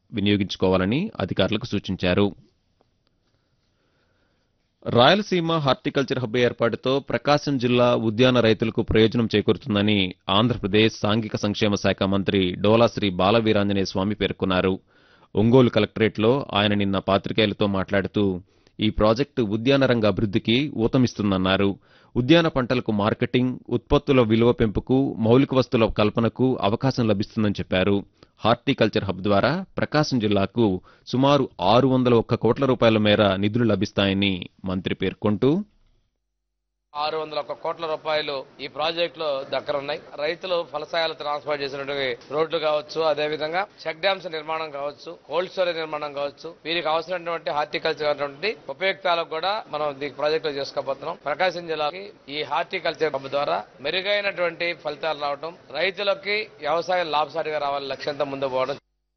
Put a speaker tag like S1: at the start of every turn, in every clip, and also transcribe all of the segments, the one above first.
S1: వినియోగించుకోవాలని అధికారులకు సూచించారు రాయలసీమ హార్టికల్చర్ హబ్ ఏర్పాటుతో ప్రకాశం జిల్లా ఉద్యాన రైతులకు ప్రయోజనం చేకూరుతుందని ఆంధ్రప్రదేశ్ సాంఘిక సంక్షేమ శాఖ మంత్రి డోలాశ్రీ బాలవీరాంజనేయ స్వామి పేర్కొన్నారు ఒంగోలు కలెక్టరేట్లో ఆయన నిన్న పాత్రికేయులతో మాట్లాడుతూ ఈ ప్రాజెక్టు ఉద్యాన రంగ అభివృద్ధికి ఊతమిస్తుందన్నారు ఉద్యాన పంటలకు మార్కెటింగ్ ఉత్పత్తుల విలువ పెంపుకు మౌలిక వస్తువుల కల్పనకు అవకాశం లభిస్తుందని చెప్పారు హార్టికల్చర్ హబ్ ద్వారా ప్రకాశం జిల్లాకు సుమారు ఆరు వందల ఒక్క కోట్ల రూపాయల మేర నిధులు లభిస్తాయని మంత్రి పేర్కొంటూ
S2: ఆరు వందల ఒక్క కోట్ల రూపాయలు ఈ ప్రాజెక్ట్ లో దక్కనున్నాయి రైతులు ఫలసాయాలు ట్రాన్స్పోర్ట్ చేసినటువంటి రోడ్లు కావచ్చు అదే విధంగా చెక్ డ్యామ్స్ నిర్మాణం కావచ్చు కోల్డ్ స్టోరేజ్ నిర్మాణం కావచ్చు వీరికి అవసరమైనటువంటి హార్టికల్చర్ అటువంటి ఉపయుక్తాలకు కూడా మనం ఈ ప్రాజెక్ట్ లో చేసుకోబోతున్నాం ప్రకాశం జిల్లాకి ఈ హార్టికల్చర్ హబ్ ద్వారా మెరుగైనటువంటి ఫలితాలు రావడం రైతులకి వ్యవసాయం లాభసాటిగా రావాలని లక్ష్యంతో ముందు పోవడం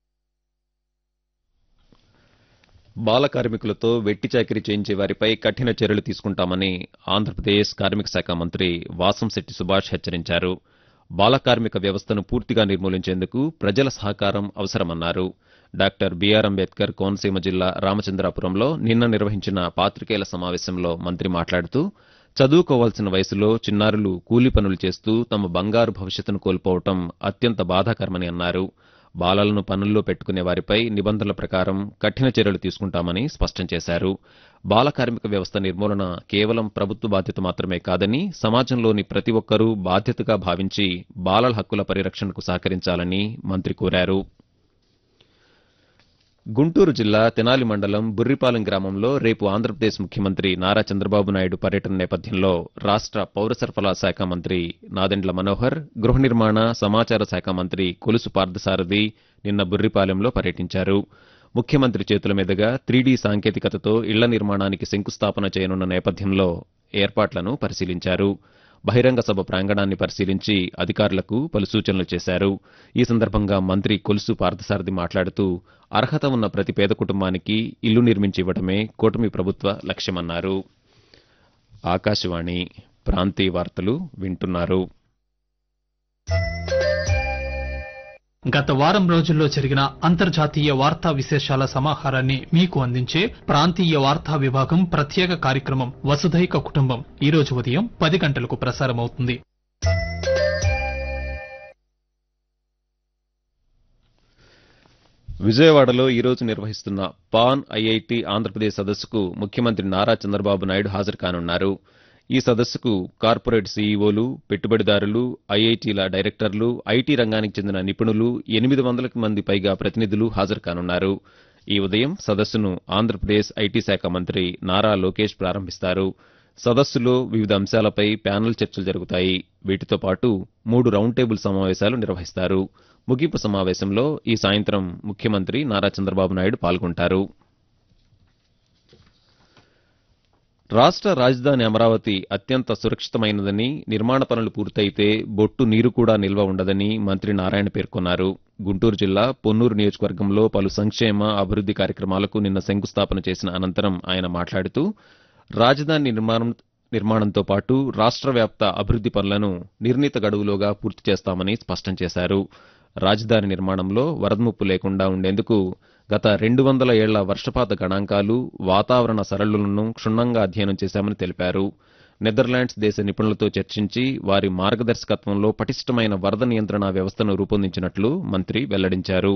S1: బాల కార్మికులతో వెట్టి చాకిరీ చేయించే వారిపై కఠిన చర్యలు తీసుకుంటామని ఆంధ్రప్రదేశ్ కార్మిక శాఖ మంత్రి వాసంశెట్టి సుభాష్ హెచ్చరించారు బాల కార్మిక వ్యవస్థను పూర్తిగా నిర్మూలించేందుకు ప్రజల సహకారం అవసరమన్నారు డాక్టర్ బీఆర్ అంబేద్కర్ కోనసీమ జిల్లా రామచంద్రాపురంలో నిన్న నిర్వహించిన పాత్రికేయుల సమావేశంలో మంత్రి మాట్లాడుతూ చదువుకోవాల్సిన వయసులో చిన్నారులు కూలీ పనులు చేస్తూ తమ బంగారు భవిష్యత్తును కోల్పోవటం అత్యంత బాధాకరమని అన్నారు బాలలను పనుల్లో పెట్టుకునే వారిపై నిబంధనల ప్రకారం కఠిన చర్యలు తీసుకుంటామని స్పష్టం చేశారు బాల కార్మిక వ్యవస్థ నిర్మూలన కేవలం ప్రభుత్వ బాధ్యత మాత్రమే కాదని సమాజంలోని ప్రతి ఒక్కరూ బాధ్యతగా భావించి బాలల హక్కుల పరిరక్షణకు సహకరించాలని మంత్రి కోరారు గుంటూరు జిల్లా తెనాలి మండలం బుర్రిపాలెం గ్రామంలో రేపు ఆంధ్రప్రదేశ్ ముఖ్యమంత్రి నారా చంద్రబాబు నాయుడు పర్యటన నేపథ్యంలో రాష్ట్ర పౌర సరఫరాల శాఖ మంత్రి నాదెండ్ల మనోహర్ గృహ నిర్మాణ సమాచార శాఖ మంత్రి కొలుసు పార్థసారథి నిన్న బుర్రిపాలెంలో పర్యటించారు ముఖ్యమంత్రి చేతుల మీదుగా త్రీడీ సాంకేతికతతో ఇళ్ల నిర్మాణానికి శంకుస్థాపన చేయనున్న నేపథ్యంలో ఏర్పాట్లను పరిశీలించారు బహిరంగ సభ ప్రాంగణాన్ని పరిశీలించి అధికారులకు పలు సూచనలు చేశారు ఈ సందర్భంగా మంత్రి కొలుసు పార్థసారథి మాట్లాడుతూ అర్హత ఉన్న ప్రతి పేద కుటుంబానికి ఇల్లు నిర్మించి ఇవ్వడమే కూటమి ప్రభుత్వ లక్ష్యమన్నారు ఆకాశవాణి ప్రాంతీయ వార్తలు వింటున్నారు
S3: గత వారం రోజుల్లో జరిగిన అంతర్జాతీయ వార్తా విశేషాల సమాహారాన్ని మీకు అందించే ప్రాంతీయ వార్తా విభాగం ప్రత్యేక కార్యక్రమం వసుధైక కుటుంబం ఈ రోజు ఉదయం పది గంటలకు ప్రసారమవుతుంది
S1: విజయవాడలో ఈ రోజు నిర్వహిస్తున్న పాన్ ఐఐటి ఆంధ్రప్రదేశ్ సదస్సుకు ముఖ్యమంత్రి నారా చంద్రబాబు నాయుడు హాజరు కానున్నారు ఈ సదస్సుకు కార్పొరేట్ సీఈఓలు పెట్టుబడిదారులు ఐఐటీల డైరెక్టర్లు ఐటీ రంగానికి చెందిన నిపుణులు ఎనిమిది వందలకు మంది పైగా ప్రతినిధులు హాజరు కానున్నారు ఈ ఉదయం సదస్సును ఆంధ్రప్రదేశ్ ఐటీ శాఖ మంత్రి నారా లోకేష్ ప్రారంభిస్తారు సదస్సులో వివిధ అంశాలపై ప్యానెల్ చర్చలు జరుగుతాయి వీటితో పాటు మూడు రౌండ్ టేబుల్ సమావేశాలు నిర్వహిస్తారు ముగింపు సమావేశంలో ఈ సాయంత్రం ముఖ్యమంత్రి నారా చంద్రబాబు నాయుడు పాల్గొంటారు రాష్ట్ర రాజధాని అమరావతి అత్యంత సురక్షితమైనదని నిర్మాణ పనులు పూర్తయితే బొట్టు నీరు కూడా నిల్వ ఉండదని మంత్రి నారాయణ పేర్కొన్నారు గుంటూరు జిల్లా పొన్నూరు నియోజకవర్గంలో పలు సంక్షేమ అభివృద్ది కార్యక్రమాలకు నిన్న శంకుస్థాపన చేసిన అనంతరం ఆయన మాట్లాడుతూ రాజధాని నిర్మాణం నిర్మాణంతో పాటు రాష్ట్ర వ్యాప్త అభివృద్ది పనులను నిర్ణీత గడువులోగా పూర్తి చేస్తామని స్పష్టం చేశారు రాజధాని నిర్మాణంలో వరదముప్పు లేకుండా ఉండేందుకు గత రెండు వందల ఏళ్ల వర్షపాత గణాంకాలు వాతావరణ సరళులను క్షుణ్ణంగా అధ్యయనం చేశామని తెలిపారు నెదర్లాండ్స్ దేశ నిపుణులతో చర్చించి వారి మార్గదర్శకత్వంలో పటిష్టమైన వరద నియంత్రణ వ్యవస్థను రూపొందించినట్లు మంత్రి వెల్లడించారు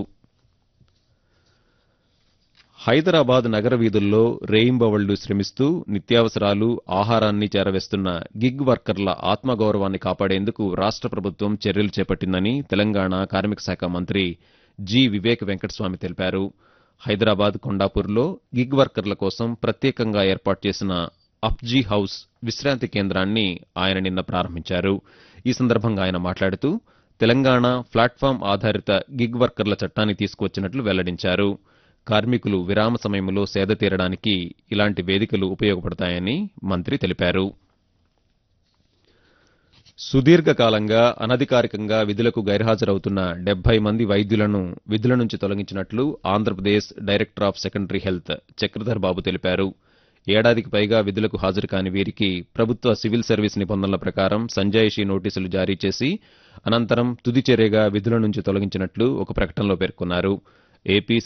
S1: హైదరాబాద్ నగర వీధుల్లో రేయింబవళ్లు శ్రమిస్తూ నిత్యావసరాలు ఆహారాన్ని చేరవేస్తున్న గిగ్ వర్కర్ల ఆత్మగౌరవాన్ని కాపాడేందుకు రాష్ట్ర ప్రభుత్వం చర్యలు చేపట్టిందని తెలంగాణ కార్మిక శాఖ మంత్రి జి వివేక్ వెంకటస్వామి తెలిపారు హైదరాబాద్ కొండాపూర్లో గిగ్ వర్కర్ల కోసం ప్రత్యేకంగా ఏర్పాటు చేసిన అప్జీ హౌస్ విశ్రాంతి కేంద్రాన్ని ఆయన నిన్న ప్రారంభించారు ఈ సందర్భంగా ఆయన మాట్లాడుతూ తెలంగాణ ప్లాట్ఫామ్ ఆధారిత గిగ్ వర్కర్ల చట్టాన్ని తీసుకువచ్చినట్లు వెల్లడించారు కార్మికులు విరామ సమయంలో సేద తీరడానికి ఇలాంటి వేదికలు ఉపయోగపడతాయని మంత్రి తెలిపారు సుదీర్ఘకాలంగా అనధికారికంగా విధులకు గైర్హాజరవుతున్న డెబ్బై మంది వైద్యులను విధుల నుంచి తొలగించినట్లు Andhra Pradesh director of secondary health Chakradhar Babu తెలిపారు ఏడాదికి పైగా విధులకు హాజరు కాని వీరికి ప్రభుత్వ సివిల్ సర్వీస్ నిబంధనల ప్రకారం సంజాయిషీ నోటీసులు జారీ చేసి అనంతరం తుది చర్యగా విధుల నుంచి తొలగించినట్లు ఒక ప్రకటనలో పేర్కొన్నారు ఏపీ